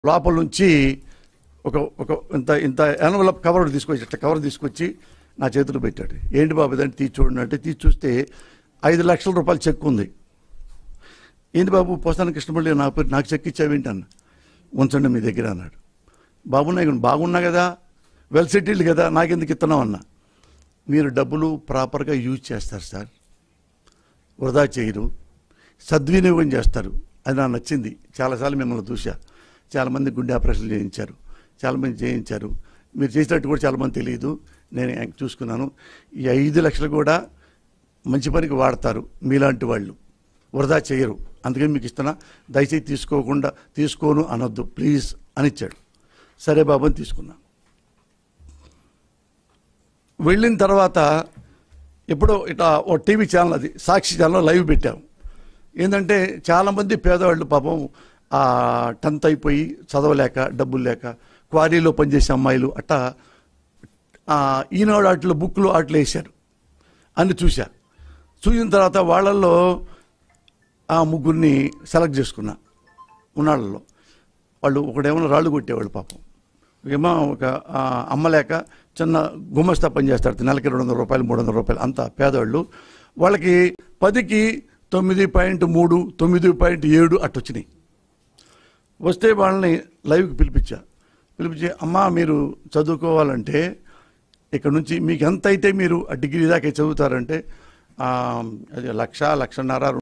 లోపల నుంచి ఒక ఒక ఇంత ఇంత ఎన్వలప్ కవర్ ఒకటి తీసుకొచ్చి ఇట్లా కవర్ తీసుకొచ్చి నా చేతిలో పెట్టాడు ఏంటి బాబు ఇదంటే తీసి చూడండి అంటే తీసి చూస్తే ఐదు లక్షల రూపాయలు చెక్ ఉంది ఏంటి బాబు పోస్తాను కృష్ణపల్లి నా పేరు నాకు చెక్ ఇచ్చావేంటి అన్న ఉంచండి మీ దగ్గర అన్నాడు బాబు నాకు బాగున్నా కదా వెల్ సెటిల్డ్ కదా నాకెందుకు ఇస్తున్నావు అన్న మీరు డబ్బులు ప్రాపర్గా యూజ్ చేస్తారు సార్ వృధా చేయరు సద్వినియోగం చేస్తారు అది నాకు నచ్చింది చాలాసార్లు మిమ్మల్ని చూశా చాలామంది గుండె ఆపరేషన్లు చేయించారు చాలామంది చేయించారు మీరు చేసినట్టు కూడా చాలామంది తెలియదు నేను యాక్ చూసుకున్నాను ఈ ఐదు లక్షలు కూడా మంచి పనికి వాడతారు మీలాంటి వాళ్ళు వృధా చేయరు అందుకని మీకు ఇస్తున్నా దయచేసి తీసుకోకుండా తీసుకోను అనొద్దు ప్లీజ్ అని ఇచ్చాడు సరే బాబు అని తీసుకున్నా వెళ్ళిన తర్వాత ఎప్పుడో ఇట్లా ఓ టీవీ ఛానల్ అది సాక్షి ఛానల్ లైవ్ పెట్టాం ఏంటంటే చాలామంది పేదవాళ్ళు పాపం ఆ టెన్త్ అయిపోయి చదవలేక డబ్బులు లేక క్వారీలో పనిచేసే అమ్మాయిలు అట్టా ఆ, ఈనాడు వాటిలో బుక్లు వాటిలో వేశారు అని చూశా చూసిన తర్వాత వాళ్ళల్లో ఆ ముగ్గురిని సెలెక్ట్ చేసుకున్నా ఉన్నాళ్ళలో వాళ్ళు ఒకడేమో రాళ్ళు కొట్టేవాళ్ళు పాపం ఏమో ఒక ఆ, అమ్మలేక చిన్న గుమస్తా పని చేస్తారు నెలకి రెండు వందల రూపాయలు మూడు వందల రూపాయలు అంత పేదవాళ్ళు వాళ్ళకి పదికి తొమ్మిది పాయింట్ మూడు తొమ్మిది పాయింట్ ఏడు అట్టొచ్చినాయి వస్తే వాళ్ళని లైవ్కి పిలిపించా పిలిపించి అమ్మా మీరు చదువుకోవాలంటే ఇక్కడ నుంచి మీకు ఎంత అయితే మీరు ఆ డిగ్రీ దాకా చదువుతారంటే ఆ, అది లక్ష లక్షన్నర